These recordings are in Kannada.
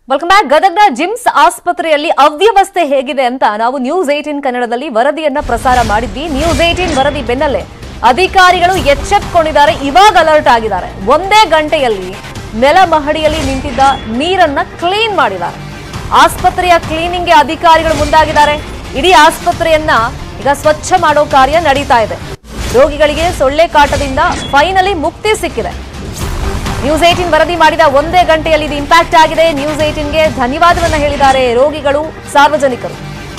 ವೆಲ್ಕಮ್ ಬ್ಯಾಕ್ ಗದಗ್ನ ಜಿಮ್ಸ್ ಆಸ್ಪತ್ರೆಯಲ್ಲಿ ಅವ್ಯವಸ್ಥೆ ಹೇಗಿದೆ ಅಂತ ನಾವು ನ್ಯೂಸ್ ಏಟೀನ್ ಕನ್ನಡದಲ್ಲಿ ವರದಿಯನ್ನ ಪ್ರಸಾರ ಮಾಡಿದ್ವಿ ನ್ಯೂಸ್ ಏಟೀನ್ ವರದಿ ಬೆನ್ನಲ್ಲೇ ಅಧಿಕಾರಿಗಳು ಎಚ್ಚೆತ್ಕೊಂಡಿದ್ದಾರೆ ಇವಾಗ ಅಲರ್ಟ್ ಆಗಿದ್ದಾರೆ ಒಂದೇ ಗಂಟೆಯಲ್ಲಿ ನೆಲ ಮಹಡಿಯಲ್ಲಿ ನಿಂತಿದ್ದ ನೀರನ್ನ ಕ್ಲೀನ್ ಮಾಡಿದ್ದಾರೆ ಆಸ್ಪತ್ರೆಯ ಕ್ಲೀನಿಂಗ್ಗೆ ಅಧಿಕಾರಿಗಳು ಮುಂದಾಗಿದ್ದಾರೆ ಇಡೀ ಆಸ್ಪತ್ರೆಯನ್ನ ಈಗ ಸ್ವಚ್ಛ ಮಾಡೋ ಕಾರ್ಯ ನಡೀತಾ ಇದೆ ರೋಗಿಗಳಿಗೆ ಸೊಳ್ಳೆ ಕಾಟದಿಂದ ಫೈನಲಿ ಮುಕ್ತಿ ಸಿಕ್ಕಿದೆ ನ್ಯೂಸ್ ಏಟೀನ್ ವರದಿ ಮಾಡಿದ ಒಂದೇ ಗಂಟೆಯಲ್ಲಿ ಇದು ಇಂಪ್ಯಾಕ್ಟ್ ಆಗಿದೆ ನ್ಯೂಸ್ ಏಟೀನ್ಗೆ ಧನ್ಯವಾದವನ್ನ ಹೇಳಿದ್ದಾರೆ ರೋಗಿಗಳು ಸಾರ್ವಜನಿಕರು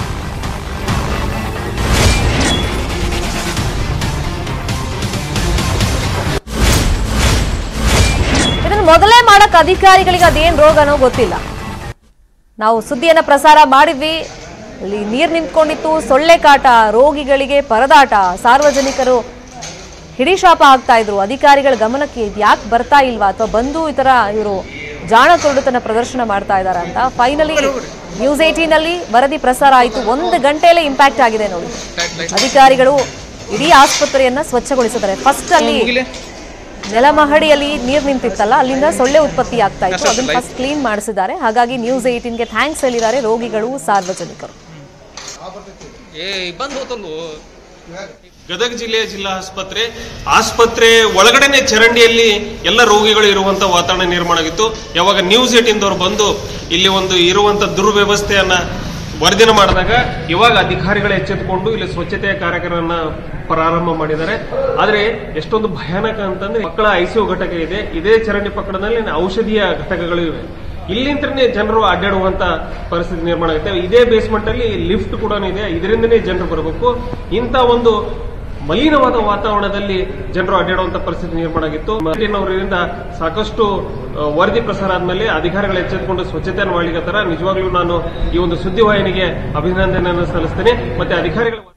ಇದನ್ನು ಮೊದಲೇ ಮಾಡಕ್ ಅಧಿಕಾರಿಗಳಿಗೆ ಅದೇನ್ ರೋಗನೋ ಗೊತ್ತಿಲ್ಲ ನಾವು ಸುದ್ದಿಯನ್ನ ಪ್ರಸಾರ ಮಾಡಿದ್ವಿ ಅಲ್ಲಿ ನೀರ್ ನಿಂತ್ಕೊಂಡಿತ್ತು ಸೊಳ್ಳೆ ಕಾಟ ರೋಗಿಗಳಿಗೆ ಪರದಾಟ ಸಾರ್ವಜನಿಕರು ಹಿಡಿಶಾಪ ಆಗ್ತಾ ಇದ್ರು ಅಧಿಕಾರಿಗಳ ಗಮನಕ್ಕೆ ಇದು ಯಾಕೆ ಬರ್ತಾ ಇಲ್ವಾ ಅಥವಾ ಬಂದು ಈ ತರ ಇವರು ಜಾಣ ಕುರುಡುತನ ಪ್ರದರ್ಶನ ಮಾಡ್ತಾ ಇದ್ದಾರೆ ಅಂತ ಫೈನಲಿ ನ್ಯೂಸ್ ಏಟೀನ್ ಅಲ್ಲಿ ವರದಿ ಪ್ರಸಾರ ಆಯಿತು ಒಂದು ಗಂಟೆಯಲ್ಲೇ ಇಂಪ್ಯಾಕ್ಟ್ ಆಗಿದೆ ನೋಡಿ ಅಧಿಕಾರಿಗಳು ಇಡೀ ಆಸ್ಪತ್ರೆಯನ್ನ ಸ್ವಚ್ಛಗೊಳಿಸಿದ್ದಾರೆ ಫಸ್ಟ್ ಅಲ್ಲಿ ನೆಲಮಹಡಿಯಲ್ಲಿ ನೀರ್ ನಿಂತಿತ್ತಲ್ಲ ಅಲ್ಲಿಂದ ಸೊಳ್ಳೆ ಉತ್ಪತ್ತಿ ಆಗ್ತಾ ಇತ್ತು ಅದನ್ನ ಫಸ್ಟ್ ಕ್ಲೀನ್ ಮಾಡಿಸಿದ್ದಾರೆ ಹಾಗಾಗಿ ನ್ಯೂಸ್ ಏಟೀನ್ಗೆ ಥ್ಯಾಂಕ್ಸ್ ಹೇಳಿದ್ದಾರೆ ರೋಗಿಗಳು ಸಾರ್ವಜನಿಕರು ಏ ಬಂದ್ ಹೋತಲ್ಲು ಗದಗ ಜಿಲ್ಲೆಯ ಜಿಲ್ಲಾ ಆಸ್ಪತ್ರೆ ಆಸ್ಪತ್ರೆ ಒಳಗಡೆನೆ ಚರಂಡಿಯಲ್ಲಿ ಎಲ್ಲ ರೋಗಿಗಳು ಇರುವಂತ ವಾತಾವರಣ ನಿರ್ಮಾಣ ಆಗಿತ್ತು ಯಾವಾಗ ನ್ಯೂಸ್ ಏಟಿಂದವ್ರು ಬಂದು ಇಲ್ಲಿ ಒಂದು ಇರುವಂತ ದುರ್ವ್ಯವಸ್ಥೆಯನ್ನ ವರದಿನ ಮಾಡಿದಾಗ ಇವಾಗ ಅಧಿಕಾರಿಗಳು ಎಚ್ಚೆತ್ತುಕೊಂಡು ಇಲ್ಲಿ ಸ್ವಚ್ಛತೆಯ ಕಾರ್ಯಕ್ರಮವನ್ನ ಪ್ರಾರಂಭ ಮಾಡಿದ್ದಾರೆ ಆದ್ರೆ ಎಷ್ಟೊಂದು ಭಯಾನಕ ಅಂತಂದ್ರೆ ಮಕ್ಕಳ ಐಸಿಯು ಘಟಕ ಇದೆ ಇದೇ ಚರಂಡಿ ಪಕ್ಕದಲ್ಲಿ ಔಷಧಿಯ ಘಟಕಗಳು ಇವೆ ಇಲ್ಲಿಂತ್ರನೇ ಜನರು ಅಡ್ಡಾಡುವಂತ ಪರಿಸ್ಥಿತಿ ನಿರ್ಮಾಣ ಆಗುತ್ತೆ ಇದೇ ಬೇಸ್ಮೆಂಟ್ ಅಲ್ಲಿ ಲಿಫ್ಟ್ ಕೂಡ ಇದೆ ಇದರಿಂದನೇ ಜನರು ಬರಬೇಕು ಇಂಥ ಒಂದು ಮಲಿನವಾದ ವಾತಾವರಣದಲ್ಲಿ ಜನರು ಅಡ್ಡಾಡುವಂತ ಪರಿಸ್ಥಿತಿ ನಿರ್ಮಾಣ ಆಗಿತ್ತು ಅವರಿಂದ ಸಾಕಷ್ಟು ಆ, ವರದಿ ಪ್ರಸಾರ ಆದ್ಮೇಲೆ ಅಧಿಕಾರಿಗಳು ಎಚ್ಚೆತ್ತುಕೊಂಡು ಸ್ವಚ್ಛತೆಯನ್ನು ಮಾಡ್ಲಿಕ್ಕತ್ತಾರ ನಿಜವಾಗ್ಲೂ ನಾನು ಈ ಒಂದು ಸುದ್ದಿವಾಹಿನಿಗೆ ಅಭಿನಂದನೆಯನ್ನು ಸಲ್ಲಿಸ್ತೇನೆ ಮತ್ತೆ ಅಧಿಕಾರಿಗಳ